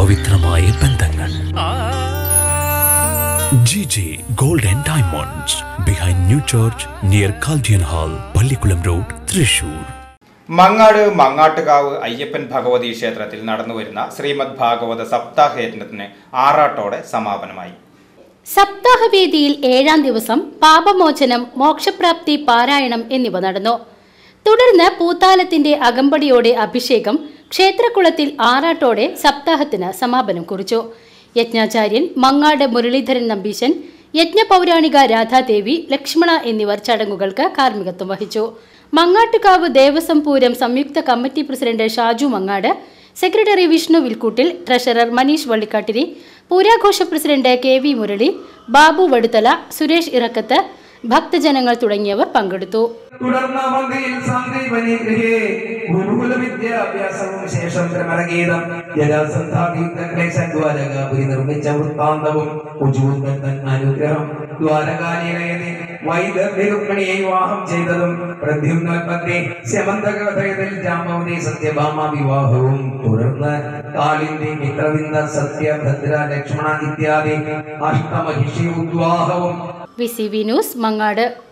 പവിത്രമായ ബന്ധങ്ങൾ G J gold and diamonds behind new church near Chaldean hall Pallikkulam road Thrissur Mangad Mangattukavu Ayyappan Bhagavathi ക്ഷേത്രത്തിൽ നടന്നുവരുന്ന ശ്രീമദ് ഭാഗവത സപ്താഹയജ്ഞത്തിന് ആറാട്ടോടെ സമാപനമായി സപ്താഹവേദിയിൽ ഏഴാം ദിവസം പാപമോചനം മോക്ഷപ്രാപ്തി പാരായണം എന്നിവ നടന്നു തുടർന്ന് പൂത്താലത്തിന്റെ അകമ്പടിയോടെ അഭിഷേകം ക്ഷേത്രക്കുളത്തിൽ ആറാട്ടോടെ സപ്താഹത്തിന് സമാപനം കുറിച്ചു യജ്ഞാചാര്യൻ മങ്ങാട് മുരളീധരൻ നമ്പീശൻ യജ്ഞപൗരാണിക രാധാദേവി ലക്ഷ്മണ എന്നിവർ ചടങ്ങുകൾക്ക് കാർമ്മികത്വം വഹിച്ചു മങ്ങാട്ടുകാവ് ദേവസ്വം പൂരം സംയുക്ത committee president Shaju Mangad secretary Vishnu വിൽക്കൂട്ടിൽ ട്രഷറർ മനീഷ് വള്ളിക്കാട്ടിരി പൂരാഘോഷ president K V Murali Babu Vaduthala Suresh Irakkath ഭക്തജനങ്ങൾ തുടങ്ങിയവർ പങ്കെടുത്തു തുടർന്ന് മന്ത്രിയിൽ സാന്ദീപനി ഗൃഹേ ഗുരുകുല വിദ്യാഭ്യാസവും ശേഷം ഭ്രമരഗീതം ജലസന്ധാക്ലേശദ്വാരകാപുരി നിർമ്മിച്ച വൃത്താന്തവും ഉജൂതൻ അനുഗ്രഹം ദ്വാരകാലയിലെ വൈദർഭ്യരുക്മിണിയെ വിവാഹം ചെയ്തതും പ്രദ്യുമ്നോൽപത്തി ശമന്തകഥയതിൽ ജാമ്പവതി സത്യഭാമ വിവാഹവും തുടർന്ന് കാലിന്റെ മിത്രവിന്ദ സത്യഭദ്ര ലക്ഷ്മണ ഇത്യാദി അഷ്ടമഹിഷി ഉദ്വാഹവും V C V news Mangad